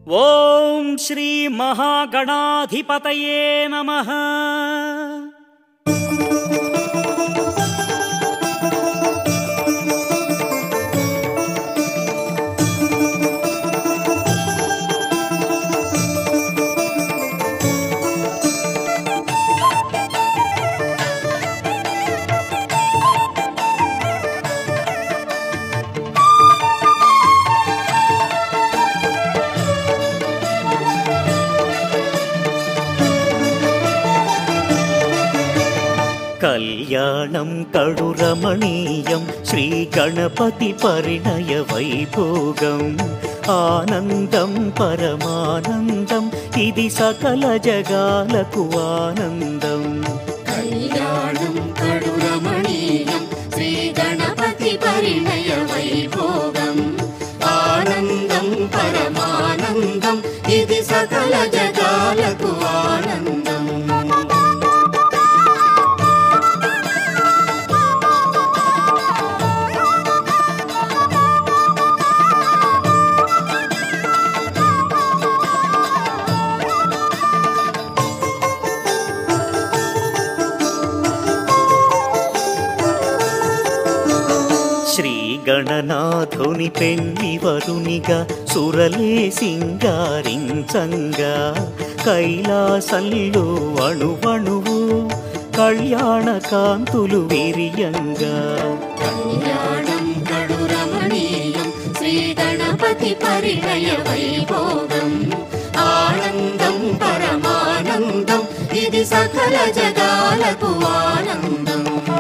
ఓం శ్రీ మహాగణాధిపతయే నమ కళ్యాణం కడు రమణీయం శ్రీ గణపతి పరిణయ వైభోగం ఆనందం పరమానందం ఇది సకల జగాలకు ఆనందం కళ్యాణం కడురమణీయం శ్రీ గణపతి పరిణయ వైభోగం ఆనందం పరమానందం ఇది సకల జగాలకు ఆనందం శ్రీ గణనాథుని పెళ్లి వరునిగా సురలే సింగారించంగా కైలాసంలో అణువణువు కళ్యాణ కాంతులు విరియంగా కళ్యాణం కడురమణీయం శ్రీ గణపతి పరిణయ వైభోగం ఆనందం పరమానందం ఇది సకల జగాలకు ఆనందం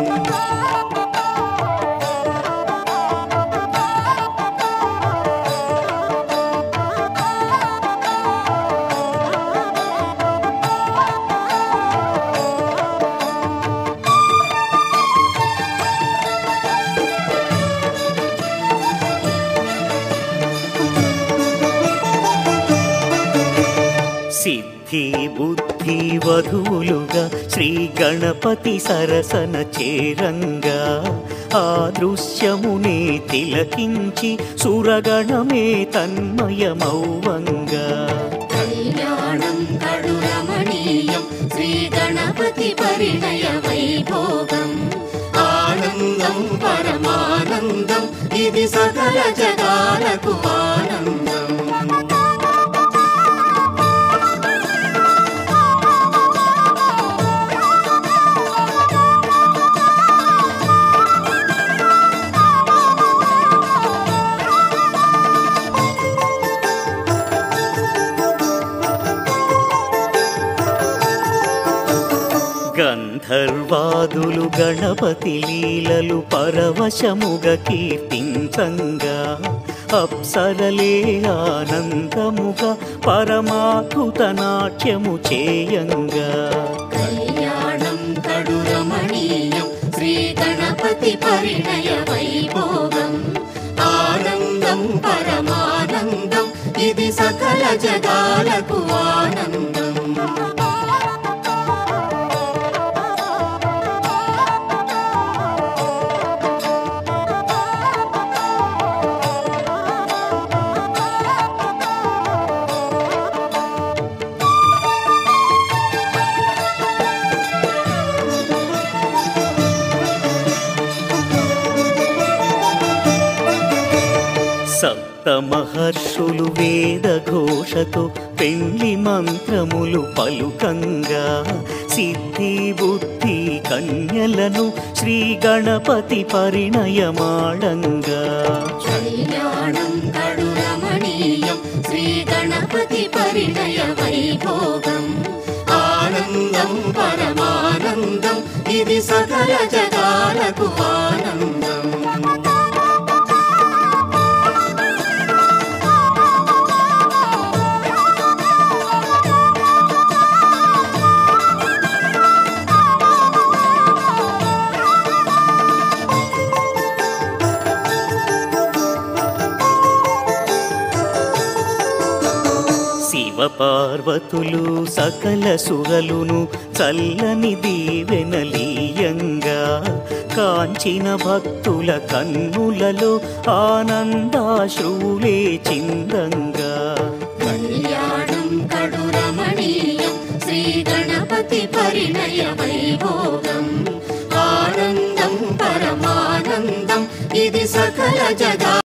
సిద్ధి బుద్ధి వధువులుగా శ్రీ గణపతి సరసన చేరంగా ఆ దృశ్యమునే తిలకించి సురగణమే తన్మయమౌవంగా కళ్యాణం కడురమణీయం శ్రీ గణపతి పరిణయ వైభోగం ఆనందం పరమానందం ఇది సకల జగాలకు ఆనందం గంధర్వాదులు గణపతి లీలలు పరవశముగ కీర్తించంగా అప్సరలే ఆనందముగా పరమాద్భుత నాట్యము చేయంగా కళ్యాణం కడురమణీయం శ్రీ గణపతి పరిణయ వైభోగం ఆనందం పరమానందం ఇది సకల జగాలకు ఆనందం సప్త మహర్షులు వేద ఘోషతో పెళ్లి మంత్రములు పలుకంగా సిద్ధి బుద్ధి కన్యలను శ్రీ గణపతి పరిణయమాడంగా కళ్యాణం కడురమణీయం శ్రీ గణపతి పరిణయ వైభోగం ఆనందం పరమానందం ఇది సకల జగాలకు ఆనందం శివ పార్వతులు సకల సురలును చల్లని దీవెనలీయంగా కాంచిన భక్తుల కన్నులలో ఆనందాశ్రువులే చిందంగా కళ్యాణం గణపతి పరిణయ వైభోగం ఆనందం పరమానందం ఇది సకల జగా